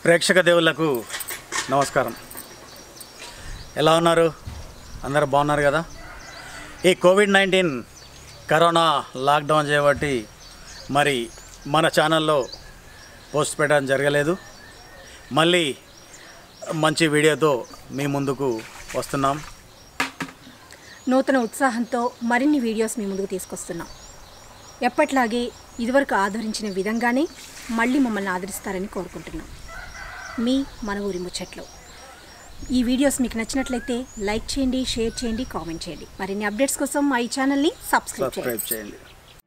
ప్రేక్షక దేవుళ్లకు నమస్కారం ఎలా ఉన్నారు అందరూ బాగున్నారు కదా ఈ కోవిడ్ నైన్టీన్ కరోనా లాక్డౌన్ చేయబట్టి మరి మన ఛానల్లో పోస్ట్ పెట్టడం జరగలేదు మళ్ళీ మంచి వీడియోతో మీ ముందుకు వస్తున్నాం నూతన ఉత్సాహంతో మరిన్ని వీడియోస్ మీ ముందుకు తీసుకొస్తున్నాం ఎప్పట్లాగే ఇదివరకు ఆదరించిన విధంగానే మళ్ళీ మమ్మల్ని ఆదరిస్తారని కోరుకుంటున్నాం మీ మన ఊరి ముచ్చట్లు ఈ వీడియోస్ మీకు నచ్చినట్లయితే లైక్ చేయండి షేర్ చేయండి కామెంట్ చేయండి మరిన్ని అప్డేట్స్ కోసం మా ఈ ఛానల్ని సబ్స్క్రైబ్ చేయండి సబ్స్క్రైబ్ చేయండి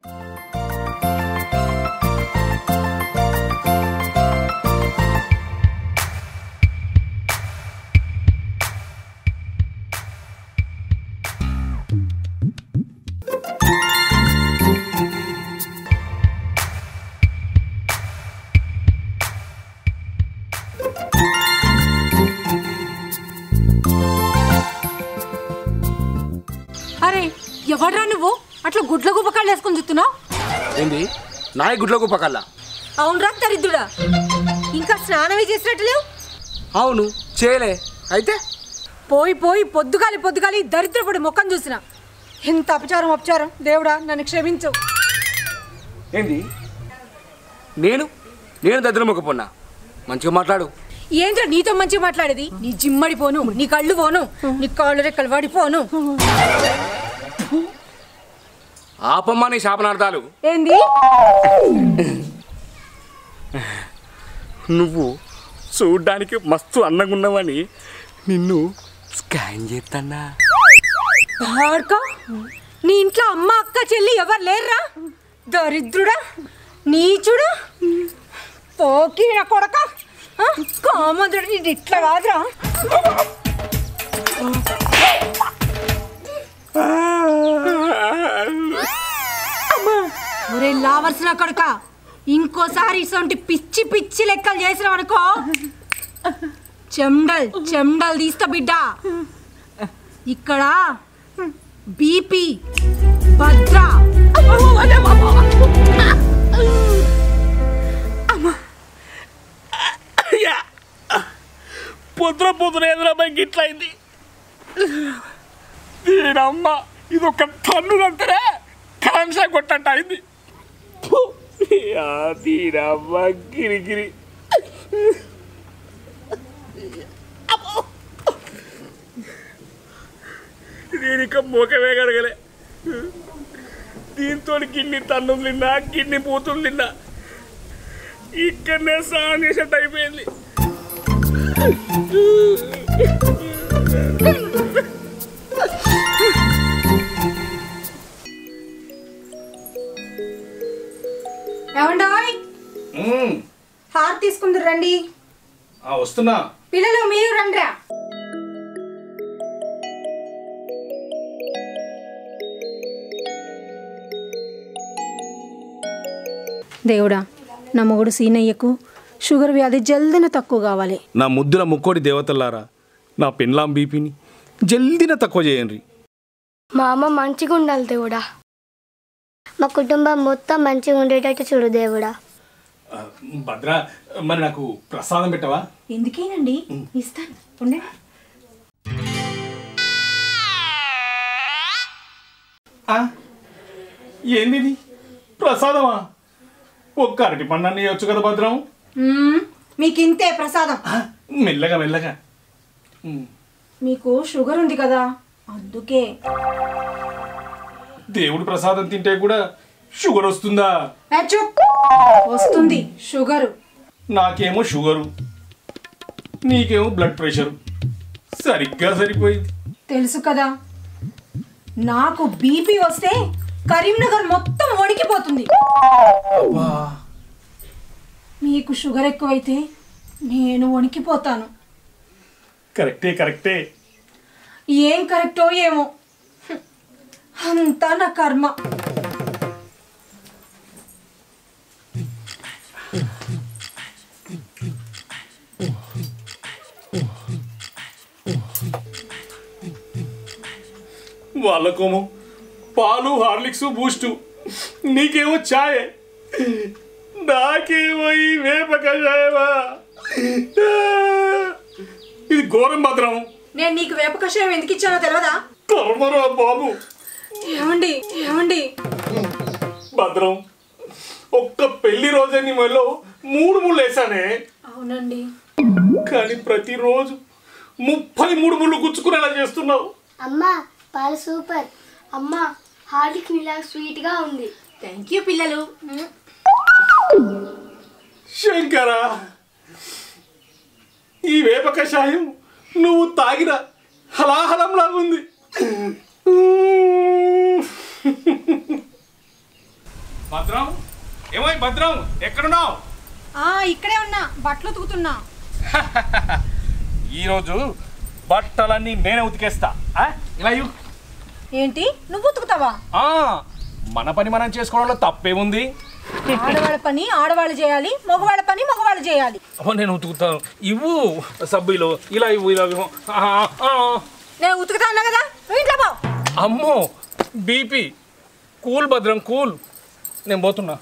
అరే ఎవడ్రా నువ్వు అట్లా గుడ్ల గుబ్బకాళ్ళు వేసుకొని చూస్తున్నావు ఏంది నాయ గుడ్ల కుప్పకల్ల అవునరా దరిద్రుడా ఇంకా స్నానమే చేసినట్టు లేవు అవును చేయలే అయితే పోయి పోయి పొద్దుగాలి పొద్దుగాలి దరిద్రపడి ముఖం చూసిన ఎంత అపచారం అపచారం దేవుడా నన్ను క్షమించు ఏంది నేను నేను దగ్గర మొక్కపోన్నా మంచిగా మాట్లాడు ఏంద్ర నీతో మంచిగా మాట్లాడేది నీ జిమ్మడి పోను నీ కళ్ళు పోను నీ కాళ్ళు రెక్కలు వాడిపోను ఆపమ్మా నీ శాపనార్థాలు ఏంది నువ్వు చూడ్డానికి మస్తు అందంగా ఉన్నావని నిన్ను స్కాన్ చేస్తానా భార్క నీ ఇంట్లో అమ్మ అక్క చెల్లి ఎవరు లేరురా దరిద్రుడా నీచుడా పోకి నా కొడక ఆ? కామధుడు నీది ఇట్లా కాదురా ఒరే లావర్స్ నా కొడక ఇంకోసారి ఇటువంటి పిచ్చి పిచ్చి లెక్కలు చేసినావు అనుకో చెమ్డల్ చెమ్డల్ తీస్తా బిడ్డ ఇక్కడ బీపీ భద్ర పొద్దున పొద్దున ఎదురమ్మ గిట్ల అయింది దీనమ్మ ఇది ఒక టన్ను అంతరే కరెంట్ షాక్ కొట్టంట అయింది ఫు, ఆ దీనమ్మ గిరిగిరి నేను ఇక మోకమే కడగలే దీంతో గిన్ని తన్నులు తిన్నా గిన్ని పూతులు తిన్నా ఇక్కడనే స్నానం చేసినట్టు అయిపోయింది ఏమండోయ్ హార్ తీసుకుందరు రండి వస్తున్నా పిల్లలు మీరు రండిరా దేవుడా నా మొగుడు సీనయ్యకు షుగర్ వ్యాధి జల్దిన తక్కువ కావాలి నా ముద్దుల ముక్కోడి దేవతల్లారా నా పెన్లాం బీపీని జల్దిన తక్కువ చేయండి మా అమ్మ మంచిగా ఉండాలి దేవుడా మా కుటుంబం మొత్తం మంచిగా ఉండేటట్టు చూడు దేవుడా భద్ర మరి నాకు ప్రసాదం పెట్టవా ఎందుకేనండి ఇస్తాను ఉండండి ఏంది ప్రసాదమా ఒక్క అరటి పండు ఇవ్వచ్చు కదా భద్రం మ్మ్, మీకు ఇంతే ప్రసాదం ఆ, మెల్లగా మెల్లగా ఉమ్, మీకు షుగర్ ఉంది కదా అందుకే దేవుడి ప్రసాదం తింటే కూడా షుగర్ వస్తుందా ఏ, చూప్. వస్తుంది షుగరు నాకేమో షుగరు నీకేమో బ్లడ్ ప్రెషర్ సరిగ్గా సరిపోయింది తెలుసు కదా నాకు బీపీ వస్తే కరీంనగర్ మొత్తం వణికిపోతుంది మీకు షుగర్ ఎక్కువైతే నేను వణికిపోతాను కరెక్టే కరెక్టే ఏం కరెక్టో ఏమో హ్మ్. అంతా నా కర్మ వాళ్ళకేమో పాలు హార్లిక్స్ బూస్టు నీకేమో ఛాయ్ నాకేమో ఈ వేప కషాయమా ఇది ఘోరం భద్రం నేను నీకు వేప కషాయం ఎందుకు ఇచ్చానో తెలియదా కర్మరా బాబు ఏమండి ఏమండి భద్రం ఒక్క పెళ్లి రోజే నీ మెడలో మూడు ముళ్ళు వేసానే అవునండి కానీ ప్రతిరోజు ముప్పై మూడు ముళ్ళు గుచ్చుకునేలా చేస్తున్నావు అమ్మా పాలు సూపర్ అమ్మా హార్ట్కి నీలా స్వీట్గా ఉంది థ్యాంక్ యూ పిల్లలు శంకర ఈ వేప కషాయం నువ్వు తాగిన హలాహలంలాగా ఉంది భద్రం ఏమై భద్రం ఎక్కడున్నావు ఆ ఇక్కడే ఉన్నా బట్టలు ఉతుకుతున్నా ఈరోజు బట్టలన్నీ నేనే ఉతికేస్తా ఆ? ఇలా ఇవ్వు. ఏంటి నువ్వు ఉతుకుతావా ఆ, మన పని మనం చేసుకోవడంలో తప్పేముంది ఆడవాళ్ళ పని ఆడవాళ్ళు చేయాలి మగవాళ్ళ పని మగవాళ్ళు చేయాలి అమ్మో నేను ఉతుకుతాను ఇవ్వు సబ్బులు ఇలా ఇవ్వు ఇలా ఇవ్వు ఆ, ఆ. నేను ఉతుకుతా అన్నా కదా నువ్వు ఇంట్లో పో అమ్మో బీపీ కూల్ భద్రం కూల్ నేను పోతున్నా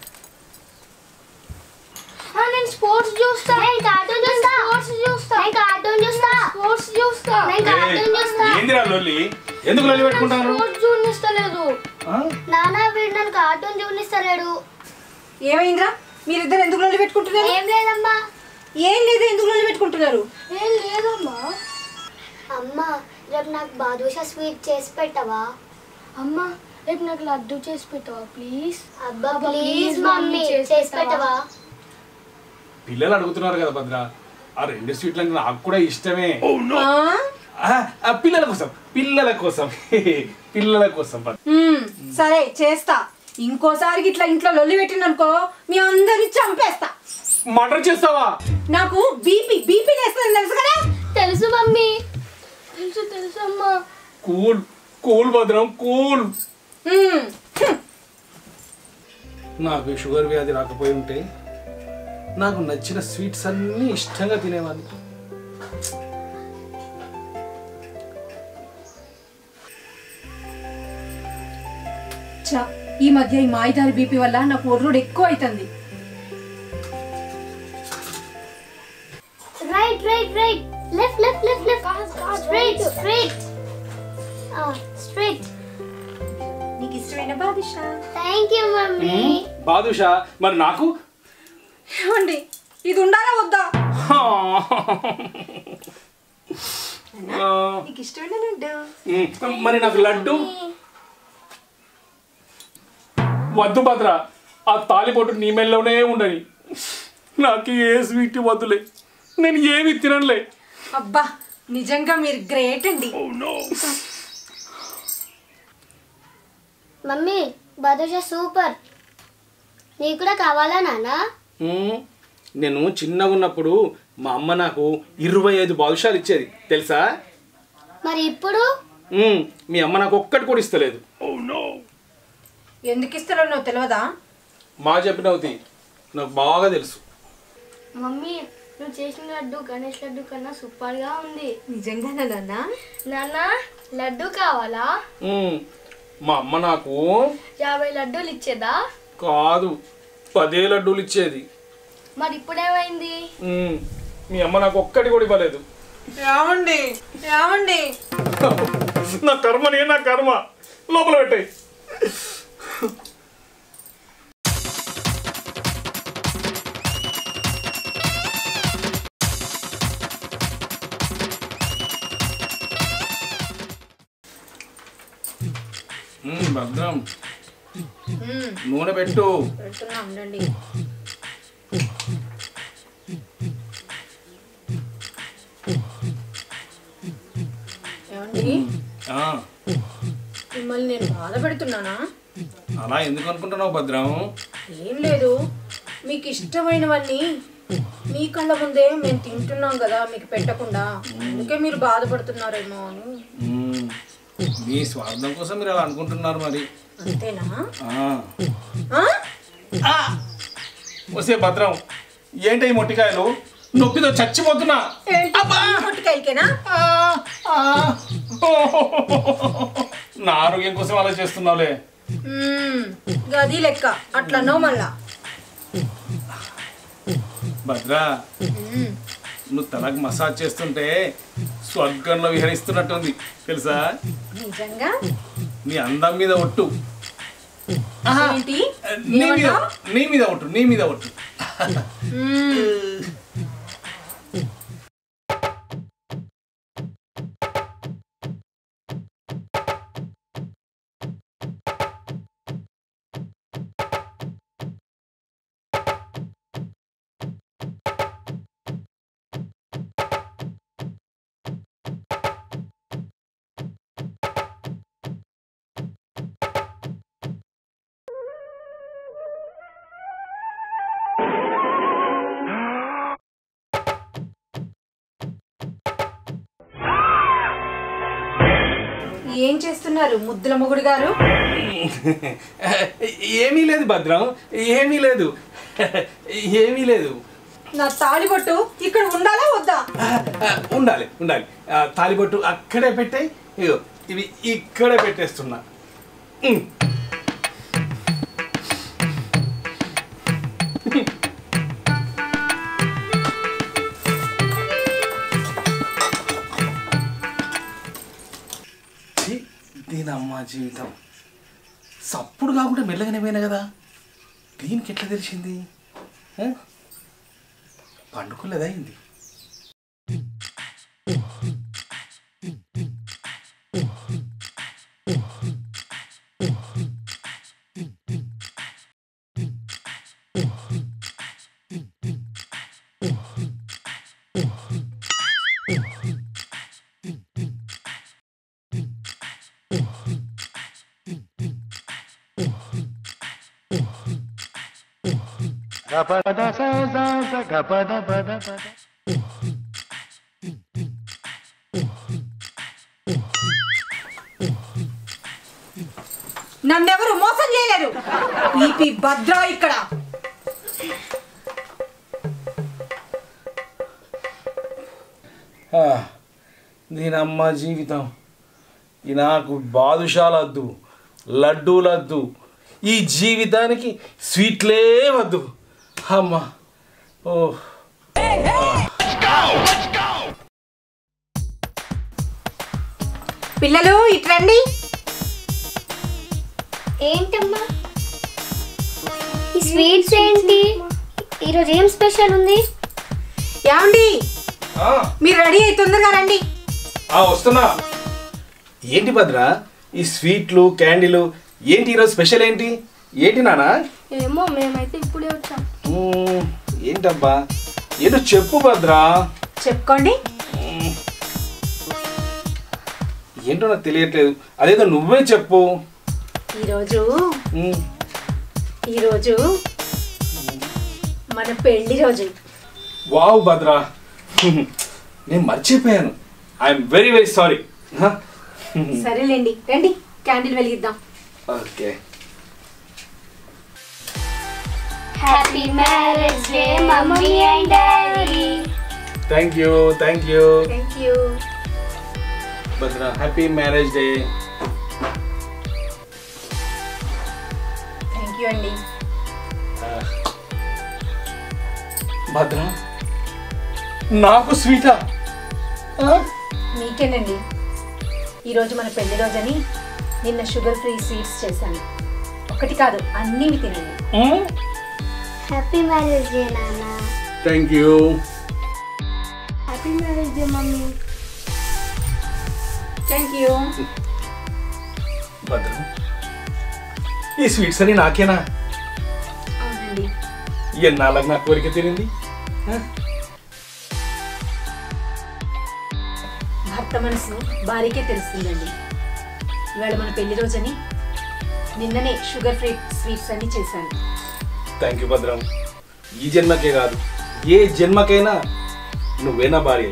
నేను స్పోర్ట్స్ చూస్తా నేను కార్టూన్ చూస్తా స్పోర్ట్స్ చూస్తా నేను కార్టూన్ చూస్తా స్పోర్ట్స్ చూస్తా నేను కార్టూన్ చూస్తా ఏందిరా లొల్లి ఎందుకు లొల్లి పెట్టుకుంటారు స్పోర్ట్స్ చూడనిస్తలేదు నాన్న వీడు నన్ను కార్టూన్ చూడనిస్తలేడు ఏమైందిరా మీరిద్దరు ఎందుకు లొల్లి పెట్టుకుంటున్నారు ఏం లేదమ్మా ఏం లేదు ఎందుకు లొల్లి పెట్టుకుంటున్నారు ఏం లేదమ్మా అమ్మా రేపు నాకు బాదుషా స్వీట్ చేసి పెట్టవా అమ్మా రేపు నాకు లడ్డు చేసి పెట్టవా ప్లీజ్ అబ్బా ప్లీజ్ మమ్మీ చేసి పెట్టవా పిల్లలు అడుగుతున్నారు కదా భద్ర ఆ రెండు స్వీట్లు అంటే నాకు కూడా ఇష్టమే ఆ? ఆ, ఆ, పిల్లల కోసం పిల్లల కోసం పిల్లల కోసం భద్ర. మ్మ్, సరే చేస్తా ఇంకోసారి ఇట్లా ఇంట్లో లొల్లి పెట్టిందనుకో మీ అందరిని చంపేస్తా మర్డర్ చేస్తావా నాకు బీపీ బీపీ లేస్తుంది తెలుసు కదా తెలుసు మమ్మీ తెలుసు తెలుసు అమ్మా కూల్ కూల్ భద్రం కూల్ మ్మ్, హ్మ్. నాకు షుగర్ వ్యాధి రాకపోయి ఉంటే నాకు నచ్చిన స్వీట్స్ అన్నీ ఇష్టంగా తినేవాడిని ఛ, ఈ మధ్య ఈ మాయిదారి బీపీ వల్ల నాకు ఒర్రుడు ఎక్కువ అవుతుంది right right right left left left left straight straight straight నీకు ఇష్టమైన బాదుషా థ్యాంక్ యూ మమ్మీ బాదుషా మరి నాకు ఏమండి ఇది ఉండాలా వద్దా ఆ, నీకు ఇష్టమైన లడ్డు మ్, మరి నాకు లడ్డు వద్దు భద్ర ఆ తాలిబొట్టు నీ మెల్లోనే ఉండని నాకు ఏ స్వీట్ వద్దులే నేను ఏమి తిననులే అబ్బా నిజంగా మీరు గ్రేట్ అండి మమ్మీ బాదుషా సూపర్ నీకు కూడా కావాలా నాన్న మ్, నేను చిన్నగా ఉన్నప్పుడు మా అమ్మ నాకు ఇరవై ఐదు బాదుషాలు ఇచ్చేది తెలుసా మరి ఇప్పుడు మ్, మీ అమ్మ నాకు ఒక్కటి కూడా ఇస్తలేదు ఎందుకు ఇస్తారో నువ్వు తెలియదా మా చెప్పినవుతి నాకు బాగా తెలుసు మమ్మీ నువ్వు చేసిన లడ్డు గణేష్ లడ్డు కన్నా సూపర్గా ఉంది నిజంగానా నాన్న నాన్న లడ్డు కావాలా మ్, మా అమ్మ నాకు యాభై లడ్డూలు ఇచ్చేదా కాదు పదే లడ్డూలు ఇచ్చేది మరి ఇప్పుడేమైంది మ్, మీ అమ్మ నాకు ఒక్కటి కూడా ఇవ్వలేదు ఏమండి ఏమండి నా కర్మనే నా కర్మ లోపల పెట్టాయి భద్రం నూనె పెట్టు పెడుతున్నా ఉండండి ఏమండి ఆ, మిమ్మల్ని నేను బాధ పెడుతున్నానా అలా ఎందుకు అనుకుంటున్నావు భద్రం ఏం లేదు మీకు ఇష్టమైనవన్నీ మీ కళ్ళ ముందే మేము తింటున్నాం కదా మీకు పెట్టకుండా అందుకే మీరు బాధపడుతున్నారేమో అని మ్, మీ స్వార్థం కోసం మీరు అలా అనుకుంటున్నారు మరి అంతేనా ఆ. ఆ? వస్తే భద్రం ఏంటి ఈ మొట్టికాయలు నొప్పితో చచ్చిపోతున్నా ఏంటి? పొట్టికాయలకేనా ఆ, ఆ. నా ఆరోగ్యం కోసం అలా చేస్తున్నావులే మ్మ్. గది లెక్క అట్లనో మళ్ళా భద్ర మ్మ్. నువ్వు తలకు మసాజ్ చేస్తుంటే స్వర్గంలో విహరిస్తున్నట్టుంది తెలుసా నిజంగా నీ అందం మీద ఒట్టు ఏంటి నీ మీద నీ మీద ఒట్టు నీ మీద ఒట్టు ఏం చేస్తున్నారు ముద్దుల మొగుడు గారు ఏమీ లేదు భద్రం ఏమీ లేదు ఏమీ లేదు నా తాళిబొట్టు ఇక్కడ ఉండాలా వద్దా ఉండాలి ఉండాలి ఆ, తాలిబొట్టు అక్కడే పెట్టాయి ఇగో ఇవి ఇక్కడే పెట్టేస్తున్నా ఉమ్. ఛీ, దీని అమ్మ జీవితం సప్పుడు కాకుండా మెల్లగానే పోయినా కదా దీనికి ఎట్లా తెలిసింది ఆ? పండుకోలేదా అయింది నన్నెవరు మోసం చేయలేరు ఈపీ భద్ర ఇక్కడ ఆ, దీనమ్మ జీవితం ఈ నాకు బాదుషాలద్దు లడ్డూలద్దు ఈ జీవితానికి స్వీట్లే వద్దు అమ్మ ఓ పిల్లలు ఇట్రండి ఏంటమ్మా ఈ స్వీట్స్ ఏంటి ఈరోజు ఏం స్పెషల్ ఉంది ఏమండి ఆ, మీరు రెడీ అయి తొందరగా రండి ఆ, వస్తున్నా ఏంటి భద్ర ఈ స్వీట్లు క్యాండీలు ఏంటి ఈరోజు స్పెషల్ ఏంటి ఏంటి నానా ఏమో మేమైతే ఇప్పుడే వచ్చాం మ్మ్, ఏంటబ్బా ఏంటో చెప్పు భద్ర చెప్పుకోండి ఏంటో నాకు తెలియట్లేదు అదేదో నువ్వే చెప్పు ఈరోజు మ్మ్. ఈరోజు మన పెళ్లి రోజు వావ్ భద్ర నేను మర్చిపోయాను ఐఎమ్ వెరీ వెరీ సారీ సరేలేండి రండి క్యాండిల్ వెలిగిద్దాం okay happy marriage day mummy and daddy thank you thank you thank you Bhadra happy marriage day thank you అండి భద్ర నాకు స్వీటా మీకేనండి ఈరోజు మన పెళ్లి రోజని నిన్న షుగర్ ఫ్రీ స్వీట్స్ చేశాను ఒకటి కాదు అన్నీ మీ తినండి హ్యాపీ మ్యారేజ్ డే నాన్న thank you happy marriage day mummy thank you Bhadra ఈ స్వీట్స్ అని నాకేనా అవునండి ఎన్నాళ్ళకి నా కోరిక తీరింది భర్త మనసు భార్యకే తెలుస్తుందండి ఇవాళ మన పెళ్లి రోజని నిన్ననే షుగర్ ఫ్రీ స్వీట్స్ అన్ని చేశాను థ్యాంక్ యూ భద్రం ఈ జన్మకే కాదు ఏ జన్మకైనా నువ్వేనా భార్య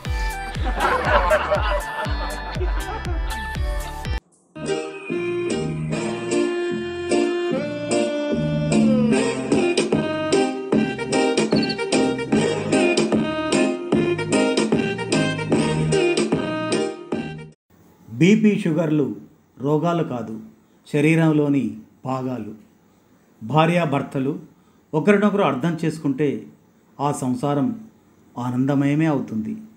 బీపీ షుగర్లు రోగాలు కాదు శరీరంలోని భాగాలు భార్యాభర్తలు ఒకరినొకరు అర్థం చేసుకుంటే ఆ సంసారం ఆనందమయమే అవుతుంది